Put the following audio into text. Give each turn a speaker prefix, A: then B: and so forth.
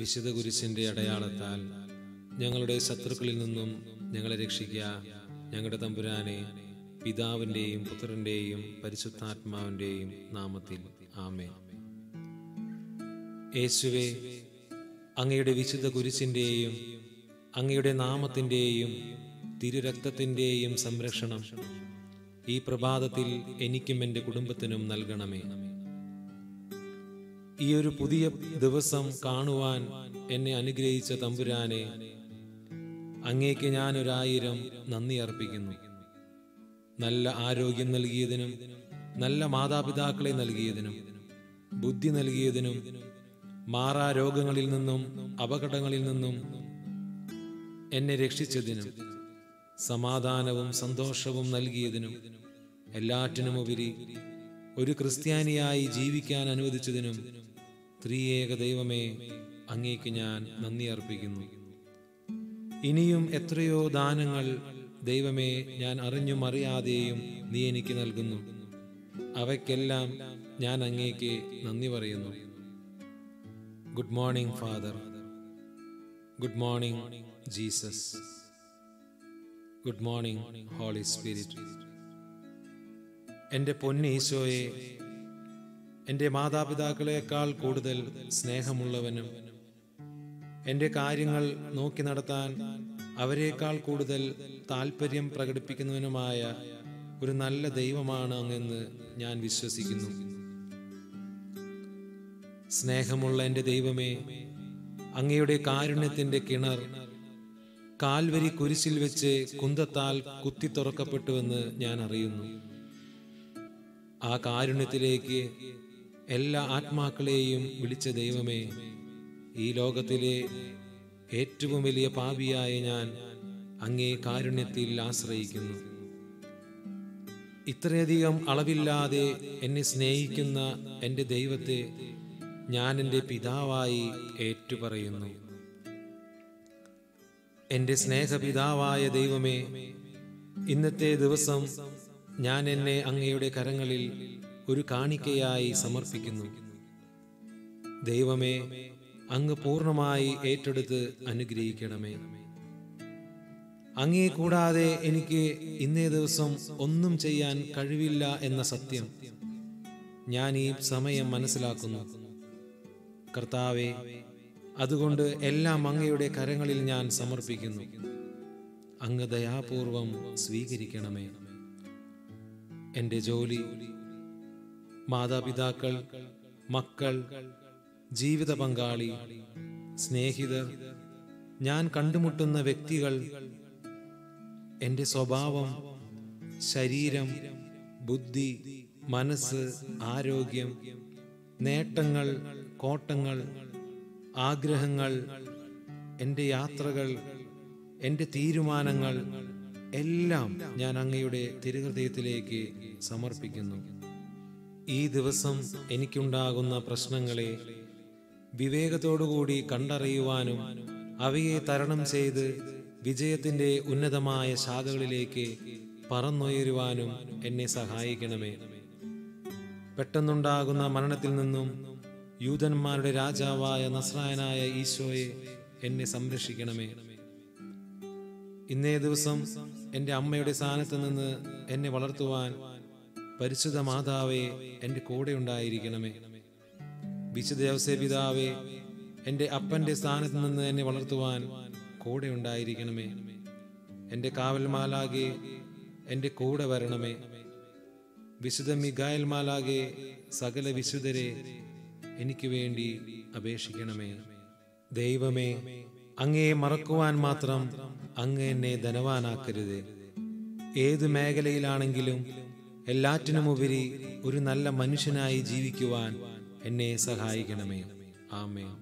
A: വിശുദ്ധ കുരിശിന്റെ അടയാളത്താൽ ഞങ്ങളുടെ ശത്രുക്കളിൽ നിന്നും ഞങ്ങളെ രക്ഷിക്കുക ഞങ്ങളുടെ തമ്പുരാനെ പിതാവിൻ്റെയും പുത്രൻ്റെയും പരിശുദ്ധാത്മാവിൻ്റെയും നാമത്തിൽ ആമേ യേശുവെ അങ്ങയുടെ വിശുദ്ധ കുരിശിൻ്റെയും അങ്ങയുടെ നാമത്തിൻ്റെയും തിരുരക്തത്തിൻ്റെയും സംരക്ഷണം ഈ പ്രഭാതത്തിൽ എനിക്കും എൻ്റെ കുടുംബത്തിനും നൽകണമേ ഈ ഒരു പുതിയ ദിവസം കാണുവാൻ എന്നെ അനുഗ്രഹിച്ച തമ്പുരാനെ അങ്ങേക്ക് ഞാൻ ഒരായിരം നന്ദി അർപ്പിക്കുന്നു നല്ല ആരോഗ്യം നൽകിയതിനും നല്ല മാതാപിതാക്കളെ നൽകിയതിനും ബുദ്ധി നൽകിയതിനും മാറാ രോഗങ്ങളിൽ നിന്നും അപകടങ്ങളിൽ നിന്നും എന്നെ രക്ഷിച്ചതിനും സമാധാനവും സന്തോഷവും നൽകിയതിനും എല്ലാറ്റിനുമുപരി ഒരു ക്രിസ്ത്യാനിയായി ജീവിക്കാൻ അനുവദിച്ചതിനും ത്രിയേക ദൈവമേ അങ്ങേക്ക് ഞാൻ നന്ദി അർപ്പിക്കുന്നു ഇനിയും എത്രയോ ദാനങ്ങൾ ദൈവമേ ഞാൻ അറിഞ്ഞും അറിയാതെയും നീ എനിക്ക് നൽകുന്നു അവയ്ക്കെല്ലാം ഞാൻ അങ്ങേക്ക് നന്ദി പറയുന്നു good morning father good morning Jesus good morning holy spirit എൻ്റെ പൊന്നീശോയെ എൻ്റെ മാതാപിതാക്കളെക്കാൾ കൂടുതൽ സ്നേഹമുള്ളവനും എൻ്റെ കാര്യങ്ങൾ നോക്കി നടത്താൻ അവരെക്കാൾ കൂടുതൽ താല്പര്യം പ്രകടിപ്പിക്കുന്നവനുമായ ഒരു നല്ല ദൈവമാണ് അങ്ങെന്ന് ഞാൻ വിശ്വസിക്കുന്നു സ്നേഹമുള്ള എൻ്റെ ദൈവമേ അങ്ങയുടെ കാരുണ്യത്തിൻ്റെ കിണർ കാൽവരി കുരിശിൽ വെച്ച് കുന്തത്താൽ കുത്തി തുറക്കപ്പെട്ടുവെന്ന് ഞാൻ അറിയുന്നു ആ കാരുണ്യത്തിലേക്ക് എല്ലാ ആത്മാക്കളെയും വിളിച്ച ദൈവമേ ഈ ലോകത്തിലെ ഏറ്റവും വലിയ പാപിയായ ഞാൻ അങ്ങേ കാരുണ്യത്തിൽ ആശ്രയിക്കുന്നു ഇത്രയധികം അളവില്ലാതെ എന്നെ സ്നേഹിക്കുന്ന എൻ്റെ ദൈവത്തെ ഞാൻ എൻ്റെ പിതാവായി ഏറ്റുപറയുന്നു എൻ്റെ സ്നേഹപിതാവായ ദൈവമേ ഇന്നത്തെ ദിവസം ഞാൻ എന്നെ അങ്ങയുടെ കരങ്ങളിൽ ഒരു കാണിക്കയായി സമർപ്പിക്കുന്നു ദൈവമേ അങ്ങ് പൂർണ്ണമായി ഏറ്റെടുത്ത് അനുഗ്രഹിക്കണമേ അങ്ങേ കൂടാതെ എനിക്ക് ഇന്നേ ദിവസം ഒന്നും ചെയ്യാൻ കഴിവില്ല എന്ന സത്യം ഞാൻ ഈ സമയം മനസ്സിലാക്കുന്നു കർത്താവെ അതുകൊണ്ട് എല്ലാം അങ്ങയുടെ കരങ്ങളിൽ ഞാൻ സമർപ്പിക്കുന്നു അങ്ങ് ദയാപൂർവം സ്വീകരിക്കണമേ എൻ്റെ ജോലി മാതാപിതാക്കൾ മക്കൾ ജീവിത പങ്കാളി സ്നേഹിതർ ഞാൻ കണ്ടുമുട്ടുന്ന വ്യക്തികൾ എൻ്റെ സ്വഭാവം ശരീരം ബുദ്ധി മനസ്സ് ആരോഗ്യം നേട്ടങ്ങൾ കോട്ടങ്ങൾ ആഗ്രഹങ്ങൾ എൻ്റെ യാത്രകൾ എൻ്റെ തീരുമാനങ്ങൾ എല്ലാം ഞാൻ അങ്ങയുടെ തിരുഹൃദയത്തിലേക്ക് സമർപ്പിക്കുന്നു ഈ ദിവസം എനിക്കുണ്ടാകുന്ന പ്രശ്നങ്ങളെ വിവേകത്തോടുകൂടി കണ്ടറിയുവാനും അവയെ തരണം ചെയ്ത് വിജയത്തിന്റെ ഉന്നതമായ ശാഖകളിലേക്ക് പറന്നുയരുവാനും എന്നെ സഹായിക്കണമേ പെട്ടെന്നുണ്ടാകുന്ന മരണത്തിൽ നിന്നും യൂതന്മാരുടെ രാജാവായ നസ്രായനായ ഈശോയെ എന്നെ സംരക്ഷിക്കണമേ ഇന്നേ ദിവസം എൻ്റെ അമ്മയുടെ സ്ഥാനത്ത് നിന്ന് എന്നെ വളർത്തുവാൻ പരിശുദ്ധ മാതാവെ എൻ്റെ കൂടെ ഉണ്ടായിരിക്കണമേ വിശുദ്ധ യവസേ പിതാവെ എൻ്റെ അപ്പൻ്റെ സ്ഥാനത്ത് നിന്ന് എന്നെ വളർത്തുവാൻ കൂടെ ഉണ്ടായിരിക്കണമേ എൻ്റെ കാവൽ മാലാകെ എൻ്റെ കൂടെ വരണമേ വിശുദ്ധ മിഗായൽ മാലാകെ സകല വിശുദ്ധരെ എനിക്ക് വേണ്ടി അപേക്ഷിക്കണമേ ദൈവമേ അങ്ങയെ മറക്കുവാൻ മാത്രം അങ്ങ് എന്നെ ധനവാനാക്കരുത് ഏത് മേഖലയിലാണെങ്കിലും എല്ലാറ്റിനുമുപരി ഒരു നല്ല മനുഷ്യനായി ജീവിക്കുവാൻ എന്നെ സഹായിക്കണമേ ആമേ